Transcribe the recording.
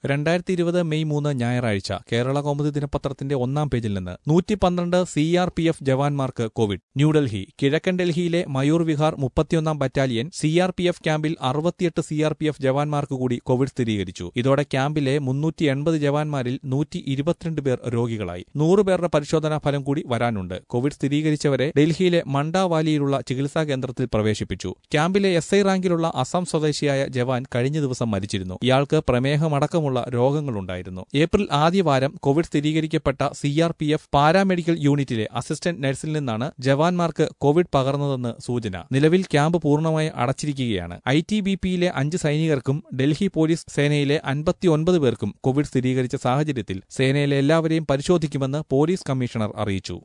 രണ്ടായിരത്തി ഇരുപത് മെയ് മൂന്ന് ഞായറാഴ്ച കേരള കൗമുദി ദിനപത്രത്തിന്റെ ഒന്നാം പേജിൽ നിന്ന് നൂറ്റി പന്ത്രണ്ട് സി ആർ പി എഫ് ജവാന്മാർക്ക് കോവിഡ് ന്യൂഡൽഹി കിഴക്കൻ ഡൽഹിയിലെ മയൂർ വിഹാർ മുപ്പത്തിയൊന്നാം battalion C R P F ക്യാമ്പിൽ അറുപത്തിയെട്ട് സി ആർ പി എഫ് ജവാന്മാർക്ക് കൂടി കോവിഡ് സ്ഥിരീകരിച്ചു ഇതോടെ ക്യാമ്പിലെ മുന്നൂറ്റി എൺപത് ജവാന്മാരിൽ നൂറ്റി ഇരുപത്തിരണ്ട് പേർ രോഗികളായി നൂറ് പേരുടെ പരിശോധനാ ഫലം കൂടി വരാനുണ്ട് കോവിഡ് സ്ഥിരീകരിച്ചവരെ ഡൽഹിയിലെ മണ്ടാവാലിയിലുള്ള ചികിത്സാ കേന്ദ്രത്തിൽ പ്രവേശിപ്പിച്ചു ക്യാമ്പിലെ എസ് ഐ റാങ്കിലുള്ള അസം സ്വദേശിയായ ജവാൻ കഴിഞ്ഞ ദിവസം മരിച്ചിരുന്നു ഇയാൾക്ക് പ്രമേഹമടക്കമുള്ള രോഗങ്ങളുണ്ടായിരുന്നു ഏപ്രിൽ ആദ്യവാരം കോവിഡ് സ്ഥിരീകരിക്കപ്പെട്ട C R P F paramedical യൂണിറ്റിലെ അസിസ്റ്റന്റ് നഴ്സിൽ നിന്നാണ് ജവാന്മാർക്ക് കോവിഡ് പകർന്നതെന്ന് സൂചന നിലവിൽ ക്യാമ്പ് പൂർണ്ണമായി അടച്ചിരിക്കുകയാണ് ഐ ടി ബി പിയിലെ അഞ്ച് സൈനികർക്കും ഡൽഹി പോലീസ് സേനയിലെ അൻപത്തിയൊൻപത് പേർക്കും കോവിഡ് സ്ഥിരീകരിച്ച സാഹചര്യത്തിൽ സേനയിലെ എല്ലാവരെയും പരിശോധിക്കുമെന്ന് പോലീസ് കമ്മീഷണർ അറിയിച്ചു